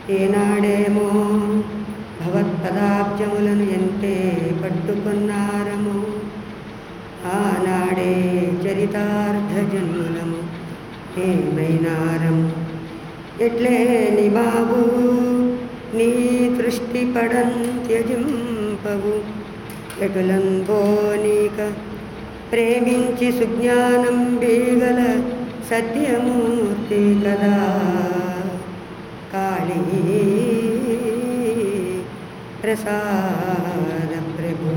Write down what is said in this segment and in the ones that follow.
ఏనాడేమో భగవత్పదాబ్జములను ఎంతే పట్టుకున్నారము ఆనాడే చరితార్థ జన్ములము ఏమైనారము ఎట్లేని బాబు నీ దృష్టి పడంత్యజింపవు ఎటులంబోనీక ప్రేమించి సుజ్ఞానం బీగల సత్యమూర్తి కదా కాళీ ప్రసాద ప్రభు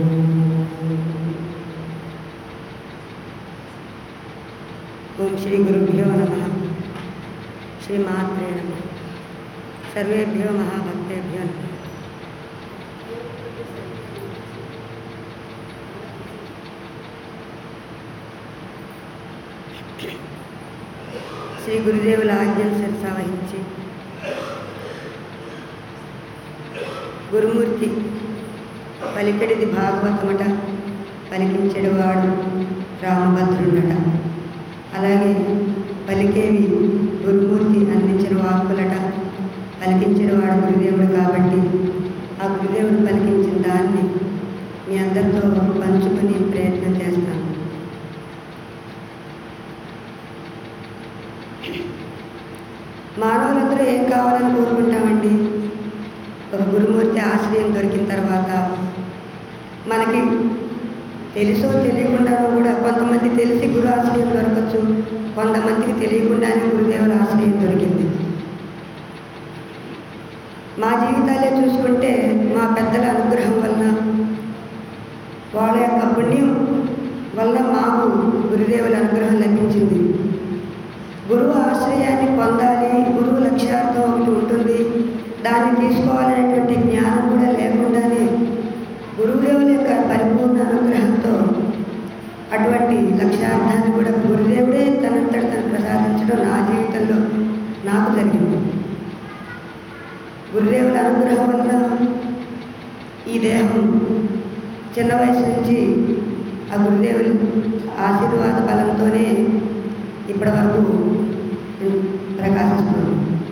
ఓం శ్రీ గురుభ్యో నమ శ్రీమాత్రే నమ సర్వేభ్యో మహాభక్తేభ్యో నమ శ్రీ గురుదేవుల ఆజ్ఞను శిరసా వహించి గురుమూర్తి పలికెడిది భాగవతమట పలికించెడువాడు రామభద్రుడట అలాగే పలికేవి గురుమూర్తి అందించిన వాక్కులట పలికించిన వాడు గురుదేవుడు కాబట్టి ఆ గురుదేవుడు పలికించిన దాన్ని మీ అందరితో పంచుకుని ప్రయత్నం చేస్తాను మానవులందరూ ఏం కావాలని కోరుకుంటామండి ఒక గురుమూర్తి ఆశ్రయం దొరికిన తర్వాత మనకి తెలుసో తెలియకుండానో కూడా కొంతమంది తెలిసి గురు ఆశ్రయం దొరకచ్చు కొంతమందికి తెలియకుండానే గురుదేవుల ఆశ్రయం దొరికింది మా జీవితాలే చూసుకుంటే మా పెద్దల అనుగ్రహం వలన వాళ్ళ యొక్క పుణ్యం వల్ల మాకు గురుదేవుల అనుగ్రహం లభించింది గురువు ఆశ్రయాన్ని పొందాలి గురువు లక్ష్యార్థం ఒకటి ఉంటుంది దాన్ని తీసుకోవాలనేటువంటి జ్ఞానం కూడా లేకుండానే గురుదేవుల యొక్క పరిపూర్ణ అనుగ్రహంతో అటువంటి లక్ష్యార్థాన్ని కూడా గురుదేవుడే తనంతట తను ప్రసాదించడం నా జీవితంలో నాకు జరిగింది గురుదేవుల అనుగ్రహం వల్ల ఈ దేహం చిన్న వయసు నుంచి ఆ గురుదేవుల ఆశీర్వాద బలంతోనే ఇప్పటి వరకు ప్రకాశిస్తుంది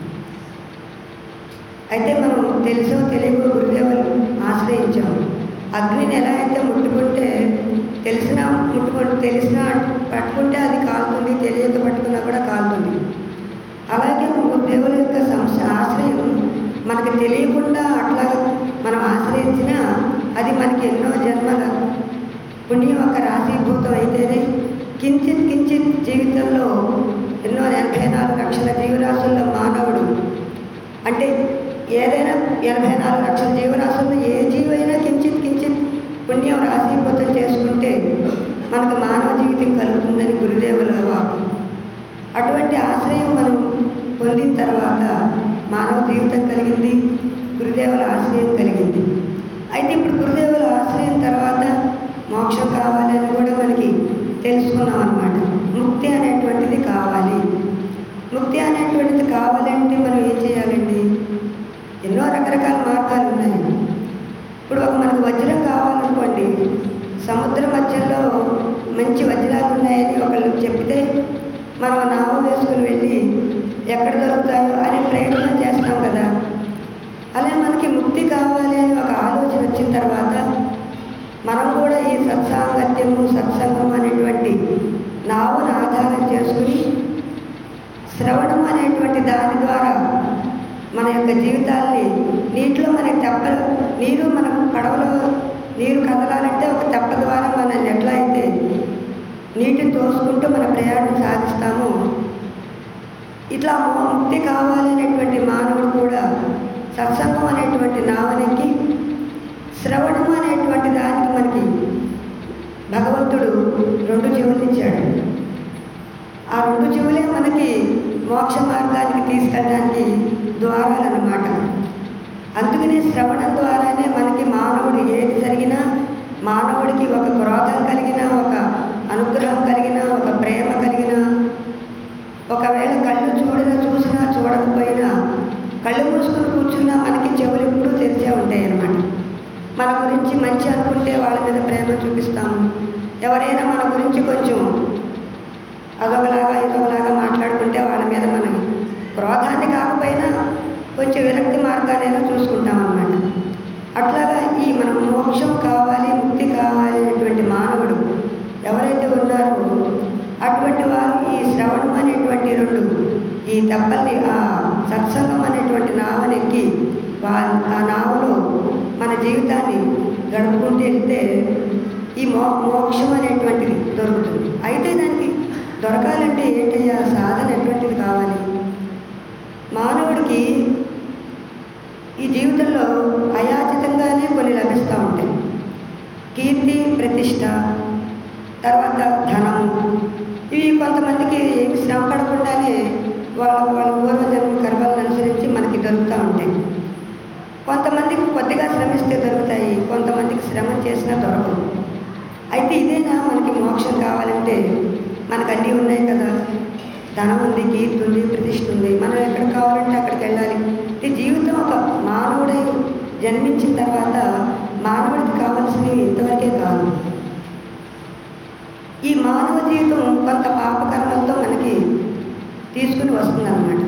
అయితే మనం తెలుసో తెలియకో గురుదేవులు ఆశ్రయించాం అగ్నిని ఎలా అయితే ముట్టుకుంటే తెలిసిన ముట్టుకుంటే తెలిసిన పట్టుకుంటే అది కాలుతుంది తెలియక పట్టుకున్నా కూడా కాలుతుంది అలాగే గురుదేవుల యొక్క సంస్థ ఆశ్రయం మనకు తెలియకుండా అట్లా మనం ఆశ్రయించినా అది మనకి ఎన్నో జన్మల పుణ్యం ఒక రాశీభూతం అయితేనే కించిత్ కించిత్ జీవితంలో ఎన్నో ఎనభై నాలుగు లక్షల జీవరాశుల్లో మానవుడు అంటే ఏదైనా ఎనభై నాలుగు లక్షల జీవరాశుల్లో ఏ జీవైనా కించిత్ కించిత్ పుణ్యం రాశీభూతం చేసుకుంటే మనకు మానవ జీవితం కలుగుతుందని గురుదేవుల వాకు అటువంటి ఆశ్రయం మనం పొందిన తర్వాత మానవ జీవితం కలిగింది గురుదేవుల ఆశ్రయం కలిగింది అయితే ఇప్పుడు గురుదేవుల ఆశ్రయం తర్వాత మోక్షం కావాలని కూడా మనకి తెలుసుకున్నాం అన్నమాట ముక్తి అనేటువంటిది కావాలి ముక్తి అనేటువంటిది కావాలంటే మనం ఏం చేయాలండి ఎన్నో రకరకాల మార్గాలు ఉన్నాయి ఇప్పుడు ఒక మనకు వజ్రం కావాలనుకోండి సముద్ర మధ్యలో మంచి వజ్రాలు ఉన్నాయని ఒకళ్ళు చెప్తే మనం నావ వేసుకుని వెళ్ళి ఎక్కడ దొరుకుతాయో అని ప్రయత్నం చేస్తాం కదా అలా మనకి ముక్తి కావాలి అని ఒక ఆలోచన వచ్చిన తర్వాత మనం కూడా ఈ సత్సాంగత్యము సత్సంగం అనేటువంటి నావును ఆధారం చేసుకుని శ్రవణం అనేటువంటి దాని ద్వారా మన యొక్క జీవితాల్ని నీటిలో మనకి తెప్ప నీరు మన పడవలో నీరు కదలాలంటే ఒక తెప్ప ద్వారా మనల్ని ఎట్లా అయితే నీటిని తోసుకుంటూ మన ప్రయాణం సాగిస్తామో ఇట్లా ముక్తి కావాలనేటువంటి మానవుడు కూడా సత్సంగం అనేటువంటి నావనెక్కి శ్రవణం అనేటువంటి దానికి మనకి భగవంతుడు రెండు చెవులు ఇచ్చాడు ఆ రెండు చెవులే మనకి మోక్ష మార్గానికి తీసుకెళ్ళడానికి ద్వారాలు అన్నమాట అందుకనే శ్రవణం ద్వారానే మనకి మానవుడు ఏది జరిగినా మానవుడికి ఒక క్రోధం కలిగిన ఒక అనుగ్రహం కలిగిన ఒక ప్రేమ కలిగిన ఒకవేళ కళ్ళు చూడినా చూసినా చూడకపోయినా కళ్ళు మూసుకొని కూర్చున్నా మనకి చెవులు ఎప్పుడూ తెరిచే ఉంటాయి అన్నమాట మన గురించి మంచి అనుకుంటే వాళ్ళ మీద ప్రేమ చూపిస్తాము ఎవరైనా మన గురించి కొంచెం అదొకలాగా ఇదొకలాగా మాట్లాడుకుంటే వాళ్ళ మీద మనం క్రోధాన్ని కాకపోయినా కొంచెం విరక్తి మార్గానైనా చూసుకుంటాం అన్నమాట అట్లాగా ఈ మనం మోక్షం కావాలి ముక్తి కావాలి అనేటువంటి మానవుడు ఎవరైతే ఉన్నారో అటువంటి వారు ఈ శ్రవణం అనేటువంటి రెండు ఈ తప్పల్ని ఆ సత్సంగం అనేటువంటి నావనెక్కి వా ఆ నావలో మన జీవితాన్ని గడుపుకుంటూ వెళ్తే ఈ మో మోక్షం అనేటువంటిది దొరుకుతుంది అయితే దానికి దొరకాలంటే ఏంటయ్యా సాధన ఎటువంటిది కావాలి మానవుడికి ఈ జీవితంలో అయాచితంగానే కొన్ని లభిస్తూ ఉంటాయి కీర్తి ప్రతిష్ట తర్వాత ధనం ఇవి కొంతమందికి ఏమి శ్రమ పడకుండానే వాళ్ళ వాళ్ళ పూర్వజన్మ కర్మలను అనుసరించి మనకి దొరుకుతూ ఉంటాయి కొంతమందికి కొద్దిగా శ్రమిస్తే దొరుకుతాయి కొంతమందికి శ్రమ చేసినా దొరకవు అయితే ఇదేనా మనకి మోక్షం కావాలంటే మనకు అన్నీ ఉన్నాయి కదా ధనం ఉంది కీర్తి ఉంది ప్రతిష్ఠ ఉంది మనం ఎక్కడ కావాలంటే అక్కడికి వెళ్ళాలి ఈ జీవితం ఒక మానవుడై జన్మించిన తర్వాత మానవుడికి కావాల్సినవి ఇంతవరకే కాదు ఈ మానవ జీవితం కొంత పాపకర్మలతో మనకి తీసుకుని వస్తుందన్నమాట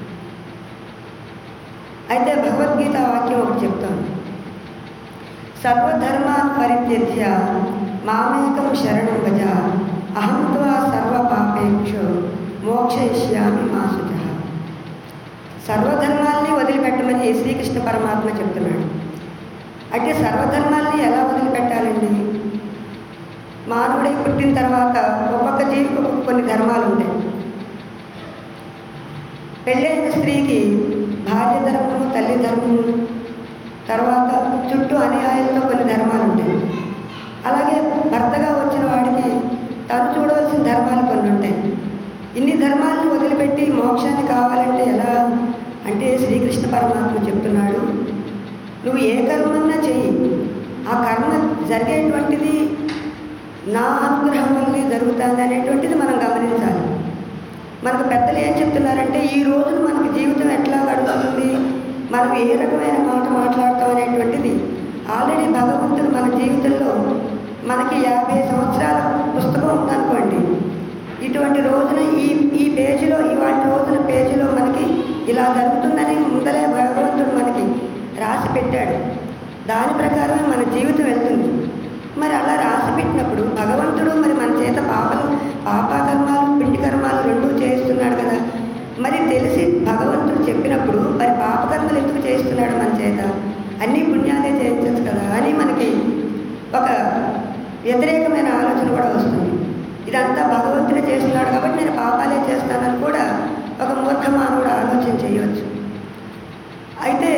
అయితే భగవద్గీత వాక్యం ఒకటి చెప్తాను సర్వధర్మాన్ పరిత్యజ్య మామేకం శరణం గజ అహం త్వా సర్వ పాపేక్షో మోక్షయిష్యామి మాసుజ సర్వధర్మాల్ని వదిలిపెట్టమని శ్రీకృష్ణ పరమాత్మ చెప్తున్నాడు అంటే సర్వధర్మాల్ని ఎలా వదిలిపెట్టాలండి మానవుడై పుట్టిన తర్వాత ఒక్కొక్క జీవికి ఒక్కొక్క కొన్ని ధర్మాలు ఉంటాయి పెళ్ళైన స్త్రీకి భార్య ధర్మము తల్లి ధర్మము తర్వాత చుట్టూ అనుయాయులతో కొన్ని ధర్మాలు ఉంటాయి అలాగే భర్తగా వచ్చిన వాడికి తను చూడవలసిన ధర్మాలు కొన్ని ఉంటాయి ఇన్ని ధర్మాలను వదిలిపెట్టి మోక్షాన్ని కావాలంటే ఎలా అంటే శ్రీకృష్ణ పరమాత్మ చెప్తున్నాడు నువ్వు ఏ కర్మన్నా చెయ్యి ఆ కర్మ జరిగేటువంటిది నా అనుగ్రహం వల్లనే జరుగుతుంది అనేటువంటిది మనం గమనించాలి మనకు పెద్దలు ఏం చెప్తున్నారంటే ఈ రోజు మనకి జీవితం ఎట్లా గడుపుతుంది మనం ఏ రకమైన మాట మాట్లాడతాం అనేటువంటిది ఆల్రెడీ భగవంతుడు మన జీవితంలో మనకి యాభై సంవత్సరాల పుస్తకం ఉందనుకోండి ఇటువంటి రోజున ఈ ఈ పేజీలో ఇవాటి రోజున పేజీలో మనకి ఇలా జరుగుతుందని ముందలే భగవంతుడు మనకి రాసి పెట్టాడు దాని ప్రకారమే మన జీవితం వెళ్తుంది మరి అలా రాసి పెట్టినప్పుడు భగవంతుడు మరి మన చేత పాపలు పాపకర్మాలు పిండి కర్మాలు రెండూ చేస్తున్నాడు కదా మరి తెలిసి భగవంతుడు చెప్పినప్పుడు మరి పాపకర్మలు ఎందుకు చేస్తున్నాడు మన చేత అన్ని పుణ్యాలే చేయించచ్చు కదా అని మనకి ఒక వ్యతిరేకమైన ఆలోచన కూడా వస్తుంది ఇదంతా భగవంతుడే చేస్తున్నాడు కాబట్టి నేను పాపాలే చేస్తానని కూడా ఒక మూర్ఖ మానవుడు ఆలోచన చేయవచ్చు అయితే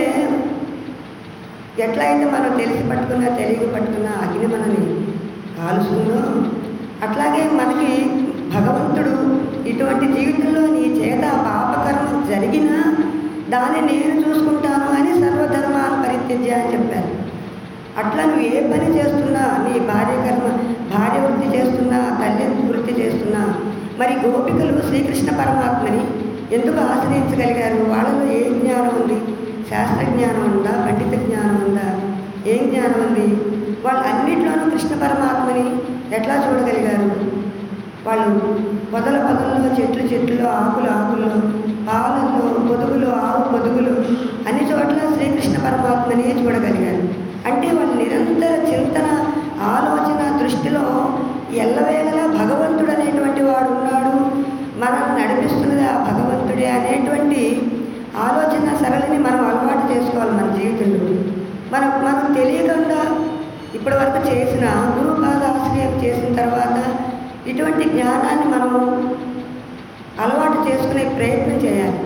ఎట్లయితే మనం తెలిసి పట్టుకున్నా తెలియక పట్టుకున్నా అగ్ని మనని కాలుస్తుందో అట్లాగే మనకి భగవంతుడు ఇటువంటి జీవితంలో నీ చేత పాపకర్మ జరిగినా దాన్ని నేను చూసుకుంటాను అని సర్వధర్మాన్ని పరిత్యజ్య అని చెప్పారు అట్లా నువ్వు ఏ పని చేస్తున్నా నీ భార్య కర్మ భార్య వృత్తి చేస్తున్నా తల్లి వృత్తి చేస్తున్నా మరి గోపికలు శ్రీకృష్ణ పరమాత్మని ఎందుకు ఆశ్రయించగలిగారు వాళ్ళలో ఏ జ్ఞానం ఉంది శాస్త్ర జ్ఞానం ఉందా పండిత జ్ఞానం ఉందా ఏం జ్ఞానం ఉంది వాళ్ళు అన్నిట్లోనూ కృష్ణ పరమాత్మని ఎట్లా చూడగలిగారు వాళ్ళు పొదల పొదల్లో చెట్లు చెట్లు ఆకులు ఆకుల్లో పాలల్లో పొదుగులు ఆవు పొదుగులు అన్ని చోట్ల శ్రీకృష్ణ పరమాత్మని చూడగలిగారు అంటే వాళ్ళు నిరంతర చింతన ఆలోచన దృష్టిలో ఎల్లవేళలా భగవంతుడు అనేటువంటి వాడు ఉన్నాడు మనం నడిపిస్తున్నది ఆ భగవంతుడే అనేటువంటి ఆలోచన సరళిని మనం అలవాటు చేసుకోవాలి మన జీవితంలో మనం మనం తెలియకుండా ఇప్పటి వరకు చేసిన గురుపాదాశ్రయం చేసిన తర్వాత ఇటువంటి జ్ఞానాన్ని మనము అలవాటు చేసుకునే ప్రయత్నం చేయాలి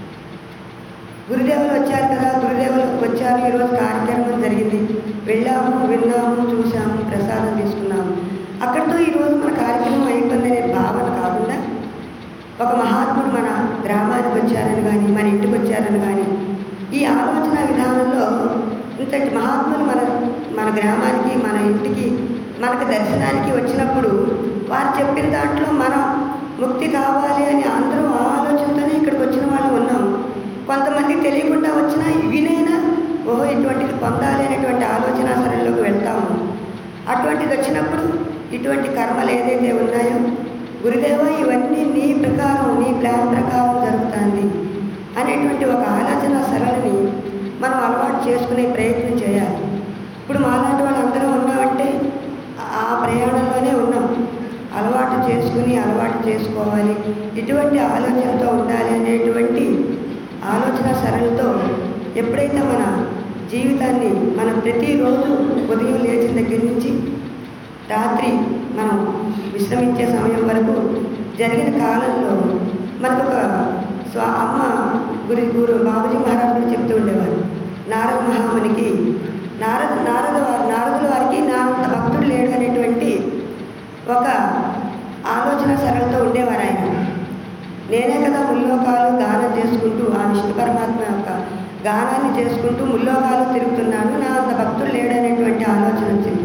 గురుదేవులు వచ్చారు కదా గురుదేవులు వచ్చారు ఈరోజు కార్యక్రమం జరిగింది వెళ్ళాము విన్నాము చూసాము ప్రసాదం తీసుకున్నాము అక్కడితో ఈరోజు మన కార్యక్రమం అయిపోయిందనే భావన కాకుండా ఒక మహాత్ముడు మన గ్రామానికి వచ్చారని కానీ మన ఇంటికి వచ్చారని కానీ ఈ ఆలోచన విధానంలో ఇంతటి మహాత్ములు మన మన గ్రామానికి మన ఇంటికి మనకు దర్శనానికి వచ్చినప్పుడు వారు చెప్పిన దాంట్లో మనం ముక్తి కావాలి అని అందరూ ఆ ఆలోచనతోనే ఇక్కడికి వచ్చిన వాళ్ళు ఉన్నాం కొంతమంది తెలియకుండా వచ్చినా వినైనా ఓహో ఇటువంటిది పొందాలి అనేటువంటి ఆలోచన సరళిలోకి వెళ్తాము అటువంటిది వచ్చినప్పుడు ఇటువంటి కర్మలు ఏదైతే ఉన్నాయో గురుదేవ ఇవన్నీ నీ ప్రకారం నీ ప్లాన్ ప్రకారం జరుగుతుంది అనేటువంటి ఒక ఆలోచన సరళిని మనం అలవాటు చేసుకునే ప్రయత్నం చేయాలి ఇప్పుడు మాలాంటి వాళ్ళందరూ ఉన్నామంటే ఆ ప్రయాణంలోనే ఉన్నాం అలవాటు చేసుకుని అలవాటు చేసుకోవాలి ఇటువంటి ఆలోచనతో ఉండాలి అనేటువంటి ఆలోచన సరళితో ఎప్పుడైతే మన జీవితాన్ని మనం ప్రతిరోజు ఉదయం లేచిన దగ్గర నుంచి రాత్రి మనం విశ్రమించే సమయం వరకు జరిగిన కాలంలో మనకు ఒక స్వ అమ్మ గురి గురు బాబుజీ మహారాజు కూడా చెప్తూ ఉండేవారు నారద మహామునికి నారద నారద వారు నారదుల వారికి నా అంత భక్తుడు లేడు అనేటువంటి ఒక ఆలోచన సరళతో ఉండేవారు ఆయన నేనే కదా ముల్లోకాలు గానం చేసుకుంటూ ఆ విష్ణు పరమాత్మ యొక్క గానాన్ని చేసుకుంటూ ముల్లోకాలు తిరుగుతున్నాను నా అంత భక్తుడు లేడనేటువంటి ఆలోచన వచ్చింది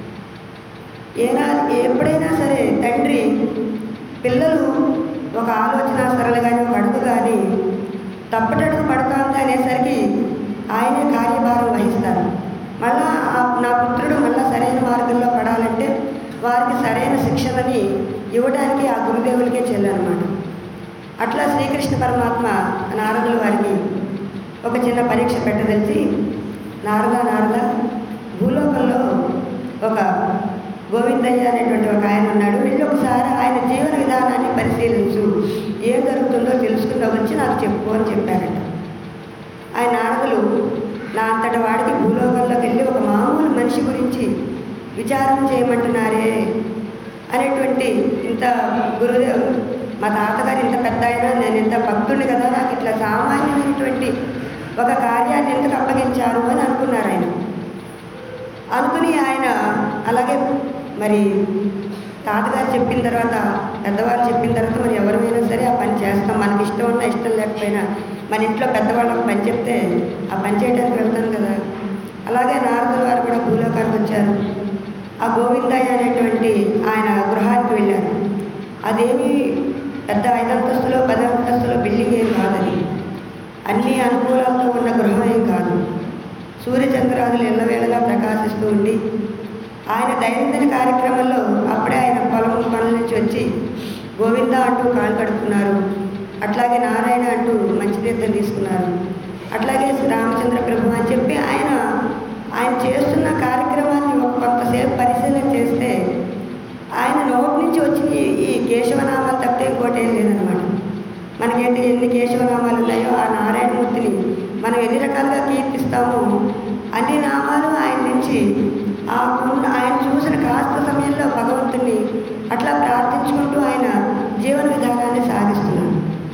ఏనా ఎప్పుడైనా సరే తండ్రి పిల్లలు ఒక ఆలోచన సరళ కానీ ఒక అడుగు కానీ తప్పటడుగు పడుతోంది అనేసరికి ఆయనే కార్యభారం వహిస్తారు మళ్ళా ఆ- నా పుత్రుడు మళ్ళా సరైన మార్గంలో పడాలంటే వారికి సరైన శిక్షణని ఇవ్వడానికి ఆ గురుదేవులకే చెల్లనమాట అట్లా శ్రీకృష్ణ పరమాత్మ నారదుల వారికి ఒక చిన్న పరీక్ష పెట్టదలిచి నారద నారద భూలోకంలో ఒక గోవిందయ్య అనేటువంటి ఒక ఆయన ఉన్నాడు వెళ్ళి ఒకసారి ఆయన జీవన విధానాన్ని పరిశీలించు ఏం జరుగుతుందో తెలుసుకుందా వచ్చి నాకు చెప్పు అని చెప్పారట ఆయన నారదులు నా అంతటి వాడికి భూలోకంలోకి వెళ్ళి ఒక మామూలు మనిషి గురించి విచారం చేయమంటున్నారే అనేటువంటి ఇంత గురుదేవ్ మా తాతగారు ఇంత పెద్ద అయినా నేను ఇంత భక్తుడిని కదా నాకు ఇట్లా సామాన్యమైనటువంటి ఒక కార్యాన్ని ఎందుకు అప్పగించారు అని అనుకున్నారు ఆయన అనుకుని ఆయన అలాగే మరి తాతగారు చెప్పిన తర్వాత పెద్దవాళ్ళు చెప్పిన తర్వాత మరి ఎవరైనా సరే ఆ పని చేస్తాం మనకి ఇష్టం ఉన్నా ఇష్టం లేకపోయినా మన ఇంట్లో పెద్దవాళ్ళకి పని చెప్తే ఆ పని చేయడానికి వెళ్తాం కదా అలాగే నారదుల వారు కూడా భూలోకానికి వచ్చారు ఆ గోవిందయ్య అనేటువంటి ఆయన గృహానికి వెళ్ళారు అదేమి పెద్ద ఐదు అంతస్తులో పది అంతస్తులో బిల్డింగ్ ఏం కాదని అన్ని అనుకూలాలతో ఉన్న గృహం ఏం కాదు సూర్యచంద్రాదులు ఎల్లవేళలా ప్రకాశిస్తూ ఉండి ఆయన దైనందిన కార్యక్రమంలో అప్పుడే ఆయన పొలం పనుల నుంచి వచ్చి గోవింద అంటూ కాళ్ళు కడుక్కున్నారు అట్లాగే నారాయణ అంటూ మంచి తీర్థం తీసుకున్నారు అట్లాగే రామచంద్ర ప్రభు అని చెప్పి ఆయన ఆయన చేస్తున్న కార్యక్రమాన్ని ఒక కొంతసేపు పరిశీలన చేస్తే ఆయన నోటి నుంచి వచ్చిన ఈ- ఈ కేశవనామాలు తప్పితే ఇంకోటి ఏం లేదనమాట మనకేంటి ఎన్ని కేశవనామాలు ఉన్నాయో ఆ నారాయణమూర్తిని మనం ఎన్ని రకాలుగా కీర్తిస్తామో అన్ని నామాలు ఆయన నుంచి ఆ ఉన్న ఆయన చూసిన కాస్త సమయంలో భగవంతుణ్ణి అట్లా ప్రార్థించుకుంటూ ఆయన జీవన విధానాన్ని సాగిస్తున్నారు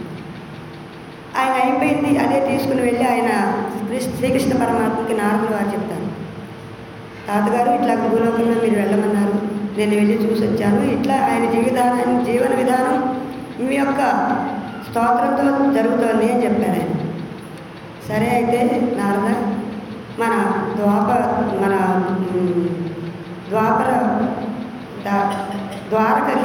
ఆయన అయిపోయింది అదే తీసుకుని వెళ్ళి ఆయన కృష్ణ- శ్రీకృష్ణ పరమాత్మకి నారదులు వారు చెప్తారు తాతగారు ఇట్లా భూలోకంలో మీరు వెళ్ళమన్నారు నేను వెళ్ళి చూసి వచ్చాను ఇట్లా ఆయన జీవితాన్ని జీవన విధానం మీ యొక్క స్తోత్రంతో జరుగుతోంది అని చెప్పారు ఆయన సరే అయితే నారద మన ద్వాప మన మ్, ద్వాపర దా- ద్వారకకి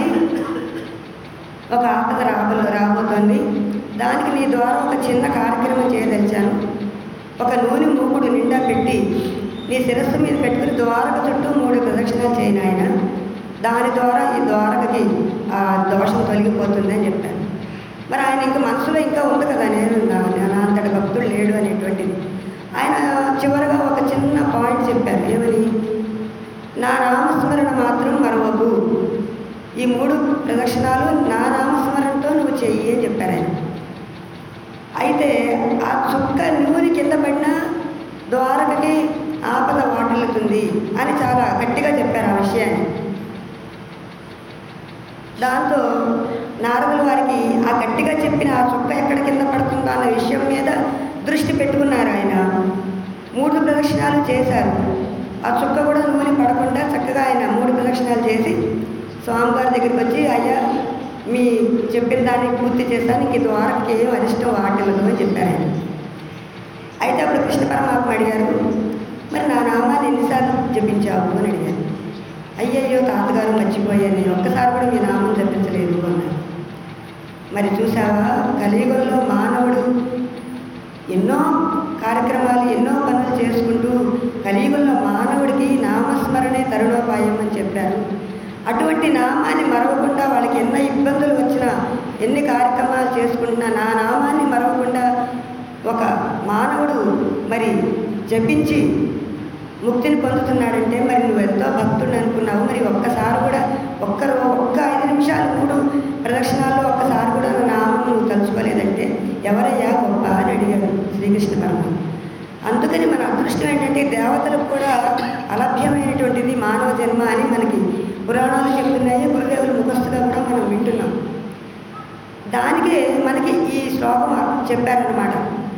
ఒక ఆపద రాబో రాబోతోంది దానికి నీ ద్వారా ఒక చిన్న కార్యక్రమం చేయదలిచాను ఒక నూనె మూకుడు నిండా పెట్టి నీ శిరస్సు మీద పెట్టుకుని ద్వారక చుట్టూ మూడు ప్రదక్షిణాలు చేయను ఆయన దాని ద్వారా ఈ ద్వారకకి ఆ దోషం తొలగిపోతుంది అని చెప్పాను మరి ఆయన ఇంకా మనసులో ఇంకా ఉంది కదా నేను నా నా అంతటి భక్తుడు లేడు అనేటువంటిది ఆయన చివరగా ఒక చిన్న పాయింట్ చెప్పారు ఏమని నా నామస్మరణ మాత్రం మరవకు ఈ మూడు ప్రదక్షిణాలు నా నామస్మరణతో నువ్వు చెయ్యి అని చెప్పారు ఆయన అయితే ఆ చుక్క నూనె కింద పడినా ద్వారకకి ఆపద వాటిల్లుతుంది అని చాలా గట్టిగా చెప్పారు ఆ విషయాన్ని దాంతో నారదుల వారికి ఆ గట్టిగా చెప్పిన ఆ చుక్క ఎక్కడ కింద పడుతుందో అన్న విషయం మీద దృష్టి పెట్టుకున్నారు ఆయన మూడు ప్రదక్షిణాలు చేశారు ఆ చుక్క కూడా నూనె పడకుండా చక్కగా ఆయన మూడు ప్రదక్షిణాలు చేసి స్వామివారి దగ్గరికి వచ్చి అయ్యా మీ చెప్పిన దాన్ని పూర్తి చేస్తాను ఇంక ద్వారకి ఏం అరిష్టం వాటిల్లదు అని చెప్పారు ఆయన అయితే అప్పుడు కృష్ణ పరమాత్మ అడిగారు మరి నా నామాన్ని ఎన్నిసార్లు జపించావు అని అడిగారు అయ్యయ్యో తాతగారు మర్చిపోయాను నేను ఒక్కసారి కూడా మీ నామం జపించలేదు అన్నారు మరి చూసావా కలియుగంలో మానవుడు ఎన్నో కార్యక్రమాలు ఎన్నో పనులు చేసుకుంటూ కలియుగంలో మానవుడికి నామస్మరణే తరుణోపాయం అని చెప్పారు అటువంటి నామాన్ని మరవకుండా వాళ్ళకి ఎన్ని ఇబ్బందులు వచ్చినా ఎన్ని కార్యక్రమాలు చేసుకుంటున్నా నా నామాన్ని మరవకుండా ఒక మానవుడు మరి జపించి ముక్తిని పొందుతున్నాడంటే మరి నువ్వు ఎంతో భక్తుడు అనుకున్నావు మరి ఒక్కసారి కూడా ఒక్క రో- ఒక్క ఐదు నిమిషాలు మూడు ప్రదక్షిణాల్లో ఒక్కసారి కూడా నా నామం నువ్వు తలుచుకోలేదంటే ఎవరయ్యా గొప్ప అని అడిగాడు శ్రీకృష్ణ పరమాత్మ అందుకని మన అదృష్టం ఏంటంటే దేవతలకు కూడా అలభ్యమైనటువంటిది మానవ జన్మ అని మనకి పురాణాలు చెప్తున్నాయి గురుదేవుల ముఖస్తుగా కూడా మనం వింటున్నాం దానికే మనకి ఈ శ్లోకం చెప్పారనమాట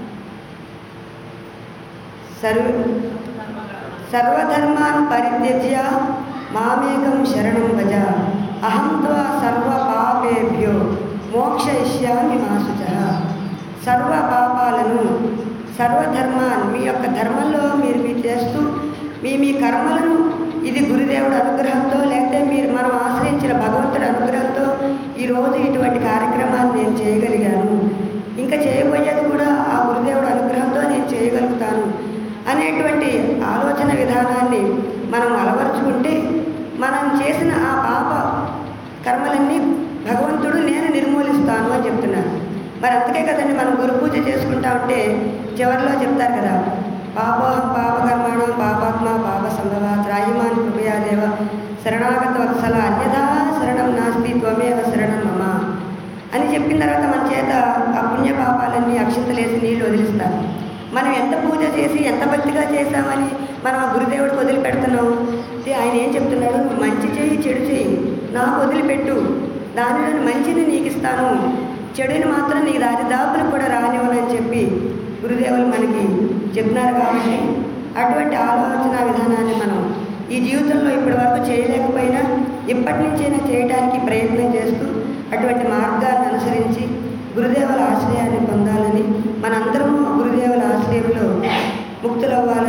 సర్వ సర్వధర్మాన్ పరిత్యజ్య మామేకం శరణం భజ అహం త్వా సర్వ పాపేభ్యో మోక్షయిష్యామి మాసుచ సర్వ పాపాలను సర్వధర్మాన్ మీ యొక్క ధర్మంలో మీరు మీరు చేస్తూ మీ మీ కర్మలను ఇది గురుదేవుడు అనుగ్రహంతో లేకపోతే మీరు మనం ఆశ్రయించిన భగవంతుడి అనుగ్రహంతో ఈరోజు ఇటువంటి కార్యక్రమాన్ని నేను చేయగలిగాను ఇంకా చేయబోయేది కూడా ఆ గురుదేవుడు అనుగ్రహంతో నేను చేయగలుగుతాను అనేటువంటి ఆలోచన విధానాన్ని మనం అలవరుచుకుంటే మనం చేసిన ఆ పాప కర్మలన్నీ భగవంతుడు నేను నిర్మూలిస్తాను అని చెప్తున్నారు మరి అందుకే కదండి మనం గురు పూజ చేసుకుంటా ఉంటే చివరిలో చెప్తారు కదా పాపోహం పాపకర్మాణం పాపాత్మ పాప సంభవ త్రాయిమాన్ కృపయాదేవ శరణాగత వత్సల అన్యథా శరణం నాస్తి త్వమేవ శరణం మమ అని చెప్పిన తర్వాత మన చేత ఆ పుణ్య పాపాలన్నీ అక్షంతలేసి నీళ్లు వదిలిస్తారు మనం ఎంత పూజ చేసి ఎంత భక్తిగా చేశామని మనం ఆ గురుదేవుడికి వదిలిపెడుతున్నాం అంటే ఆయన ఏం చెప్తున్నాడు నువ్వు మంచి చేయి చెడు చేయి నాకు వదిలిపెట్టు దానిలో మంచిని నీకు ఇస్తాను చెడుని మాత్రం నీ దారి దాపులు కూడా రానివ్వనని చెప్పి గురుదేవులు మనకి చెప్తున్నారు కాబట్టి అటువంటి ఆలోచన విధానాన్ని మనం ఈ జీవితంలో ఇప్పటి వరకు చేయలేకపోయినా ఇప్పటి నుంచైనా చేయడానికి ప్రయత్నం చేస్తూ అటువంటి మార్గాన్ని అనుసరించి గురుదేవుల ఆశ్రయాన్ని పొందాలని మనందరము గురుదేవుల ఆశ్రయంలో ముక్తులవ్వాలని